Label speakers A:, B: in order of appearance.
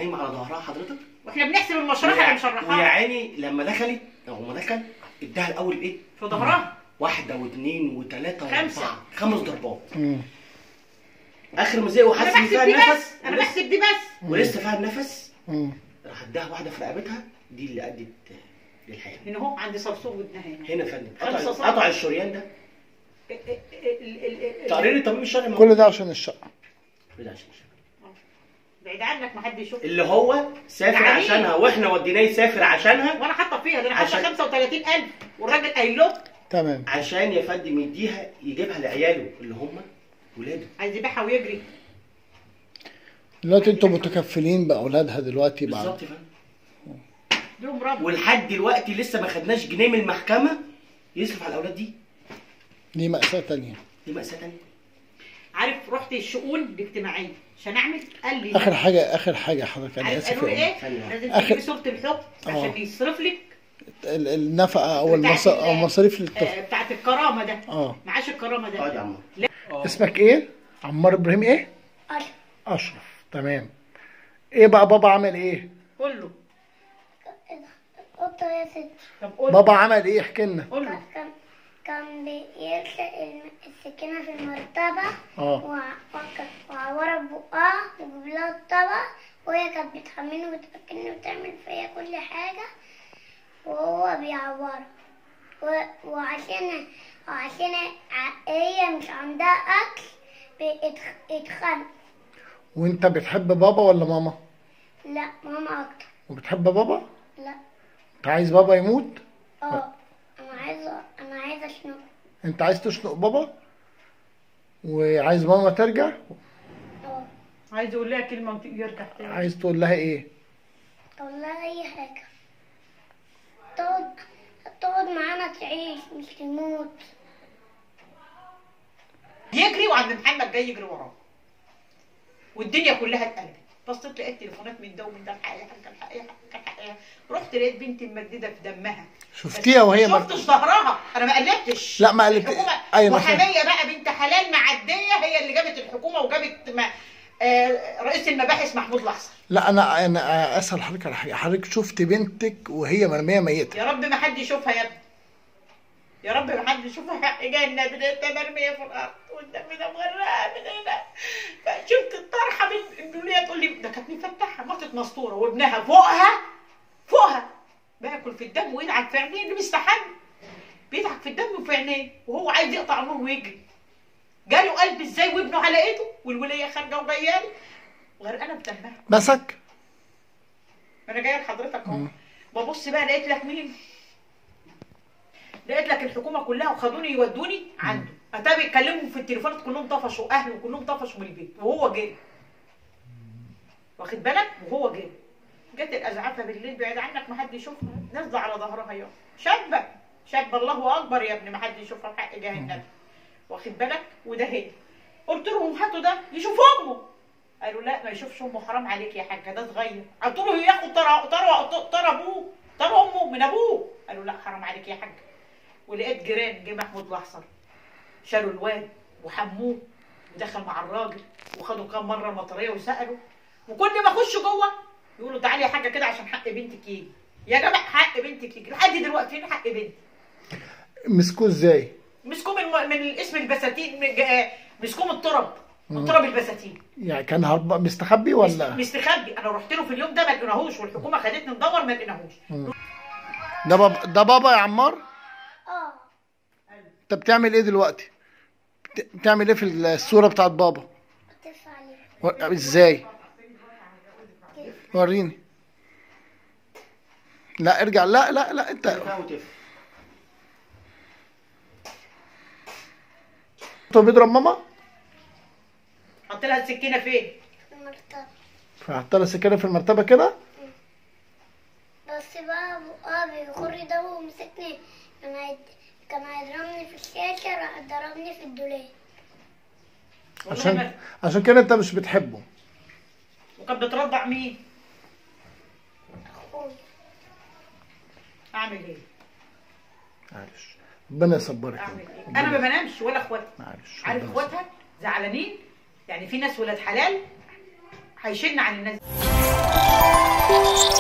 A: نايمه على ظهرها حضرتك
B: واحنا بنحسب المشرحه اللي
A: ويا
B: مشرحاها
A: عيني لما دخلت لما دخل اداها الاول ايه؟
B: في ظهرها
A: واحده واثنين وثلاثه
B: خمسة.
A: واربعه خمس ضربات
C: مم.
A: اخر ما زي
B: انا
A: وحاسس ان
B: بحسب
A: فيها
B: دي
A: النفس
B: بس انا
A: ولسه-
B: بحسب دي بس
A: ولسه فيها النفس
C: مم.
A: راح اداها واحده في رقبتها دي اللي ادت للحياه
B: هنا اهو عندي صرصور ودنها هنا
A: هنا يا فندم
B: خمسة
A: قطع
B: صح.
A: قطع الشريان ده
B: ال- ال- ال- ال-
A: تقرير الطبيب الشرعي موجود.
C: كل ده عشان الشقه
A: كل ده عشان الشغل.
B: بعيد عنك ما حد يشوف
A: اللي هو سافر
B: يعني إيه؟
A: عشانها واحنا وديناه يسافر عشانها
B: وانا حاطه فيها ده انا حاطه
A: عشان-
B: 35000 والراجل قايل له
C: تمام
A: عشان يا فندم يديها يجيبها لعياله اللي هم ولاده
B: عايز يبيعها ويجري
C: دلوقتي انتوا متكفلين باولادها دلوقتي بعد
A: بالظبط يا فندم
B: لهم رب
A: ولحد دلوقتي لسه ما خدناش جنيه من المحكمه يصرف على الاولاد دي
C: دي مأساة تانية
A: دي مأساة تانية
B: عارف رحت الشؤون الاجتماعيه عشان اعمل قال لي
C: اخر حاجه اخر حاجه حضرتك انا
B: عارف
C: اسف
B: قالوا لي
C: يا
B: ايه؟
A: ثانية.
B: لازم
C: آخر-
B: تجيبي صوره الحكم عشان
C: آه.
B: يصرف لك
C: ال- النفقه او
B: بتاعت
C: المص... او
B: ال-
C: مصاريف للطفل
B: آه، بتاعت الكرامه ده
C: اه
B: معاش الكرامه
A: اقعد
B: ده
A: يا عمار
C: اسمك ايه عمار ابراهيم ايه
D: أشرف
C: اشرف تمام ايه بقى بابا عمل ايه
B: قول له
D: قلت يا ست
B: طب قول له
C: بابا عمل ايه احكي لنا
B: قول له
D: كان كان بيرشق الم- السكينة في المرتبة
C: اه
D: وع- وك- وعورة بقها وجاب لها الطبق وهي كانت بتحملني وتفكرني وتعمل فيا كل حاجة وهو بيعورها و- وعشان وعشان ع- هي مش عندها أكل بيتخنق
C: وانت بتحب بابا ولا ماما
D: لا ماما أكتر
C: وبتحب بابا
D: لا
C: انت عايز بابا يموت
D: اه أنا عايزة أنا عايزة أشنق
C: انت عايز تشنق بابا وعايز ماما ترجع
D: اه
B: عايز يقول لها كلمه ويرجع تاني
C: عايز تقول لها ايه
D: تقول لها أي حاجة تقعد تقعد معانا تعيش مش تموت
B: يجري وعند محمد جاي يجري وراه والدنيا كلها اتقلبت بصيت لقيت تليفونات من ده ومن ده الحقيقه الحقيقه الحقيقه رحت لقيت بنتي ممدده في دمها
C: شفتيها وهي
B: ما
C: مرت-
B: شفتش ظهرها انا ما قلبتش
C: لا، ما قلبت-
B: الحكومه
C: أيوة، أنا فاهم.
B: وحميه بقى بنت حلال معديه هي اللي جابت الحكومه وجابت ما آه رئيس المباحث محمود الاحصر
C: لا انا انا اسال حضرتك على حاجه حضرتك شفت بنتك وهي مرميه ميته
B: يا رب ما حد يشوفها يا ابني يا رب ما حد يشوفها حق جنة بنت مرمية في الأرض والدم ده مغرقة من هنا فشفت الطرحة من الدنيا تقول لي ده كانت مفتحة ماتت مسطورة وابنها فوقها فوقها بياكل في الدم ويدعك في عينيه اللي بيستحمل بيدعك في الدم وفي عينيه وهو عايز يقطع النور ويجري جاله قلب ازاي وابنه على ايده والولية خارجة وجاية له غرقانة بدمها
C: مسك
B: انا جايه لحضرتك اهو ببص بقى لقيت لك مين لقيت لك الحكومه كلها وخدوني يودوني عنده اتى بيتكلموا في التليفونات كلهم طفشوا اهله كلهم طفشوا من البيت وهو جري واخد بالك وهو جري جت الازعافه بالليل بعيد عنك ما حد يشوفها نازله على ظهرها يوم شابه شابه الله اكبر يا ابني ما حد يشوفها بحق جاه النبي واخد بالك وده هي قلت لهم هاتوا ده يشوف امه قالوا لا ما يشوفش امه حرام عليك يا حاجه ده صغير قلت له ياخد طرى طرى طرى ابوه طرى امه من ابوه قالوا لا حرام عليك يا حاجه ولقيت جيران جه محمود الاحصر شالوا الواد وحموه ودخل مع الراجل وخدوا كام مره المطريه وسالوا وكل ما اخش جوه يقولوا تعالي يا حاجه كده عشان حق بنتك يجي يا جماعه حق بنتك يجي لحد دلوقتي فين حق بنتي
C: مسكوه ازاي
B: مسكوه من من اسم البساتين من جا- مسكوه من التراب من تراب البساتين
C: يعني كان هرب مستخبي ولا
B: مستخبي انا رحت له في اليوم ده ما لقيناهوش والحكومه خدتني ندور ما لقيناهوش
C: ده بابا ده بابا يا عمار
D: اه
C: انت بتعمل ايه دلوقتي بت- بتعمل ايه في الصوره بتاعت بابا
D: بتف عليه
C: و- ازاي وريني لا ارجع لا لا لا انت
A: فيها وتف
C: انت بيضرب ماما
B: حط لها السكينه فين
D: في المرتبة
C: فحط لها سكينه في المرتبه كده
D: بس بقى بقى بيخر ده ومسكني كان هيد... كان هيضربني في الشاشة راح ضربني في الدولاب
B: والله
C: عشان
B: ما-
C: عشان كده انت مش بتحبه
B: وكانت بترضع مين
D: أخوي
B: اعمل ايه
C: معلش ربنا يصبرك
B: اعمل ايه
C: ربنا-
B: انا ما بنامش ولا اخواتي
C: معلش
B: عارف
C: ربنا
B: اخواتها زعلانين يعني في ناس ولاد حلال هيشن عن الناس
D: السلامة